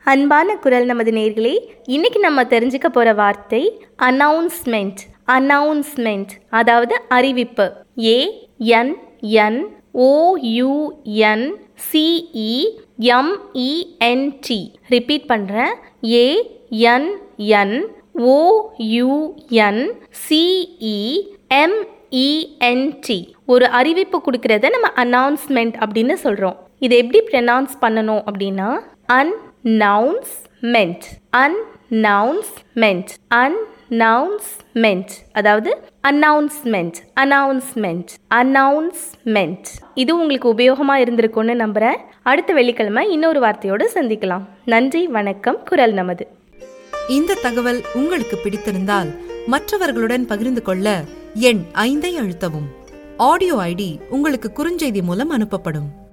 அன்பான குரல் நமது நேர்களே இன்னைக்கு நம்ம தெரிஞ்சுக்க போற வார்த்தை அனௌன்ஸ்மெண்ட் அனௌன்ஸ்மெண்ட் அதாவது அறிவிப்பு ஏ என் என் ஓயூஎன் சிஇ எம்இஎன்டி ரிப்பீட் பண்ணுறேன் ஏ என் என் ஓயூஎன் சிஇ எம்இஎன்டி ஒரு அறிவிப்பு கொடுக்கறத நம்ம அனௌன்ஸ்மெண்ட் அப்படின்னு சொல்கிறோம் இதை எப்படி ப்ரனவுன்ஸ் பண்ணணும் அப்படின்னா அன்நவுன்ஸ்மெண்ட் அன்நவுன்ஸ்மெண்ட் அன்நவுன்ஸ்மெண்ட் அதாவது அனௌன்ஸ்மெண்ட் அனௌன்ஸ்மெண்ட் அனௌன்ஸ்மெண்ட் இது உங்களுக்கு உபயோகமாக இருந்திருக்கும்னு நம்புகிறேன் அடுத்த வெள்ளிக்கிழமை இன்னொரு வார்த்தையோடு சந்திக்கலாம் நன்றி வணக்கம் குரல் நமது இந்த தகவல் உங்களுக்கு பிடித்திருந்தால் மற்றவர்களுடன் பகிர்ந்து கொள்ள எண் ஐந்தை அழுத்தவும் ஆடியோ ஐடி உங்களுக்கு குறுஞ்செய்தி மூலம் அனுப்பப்படும்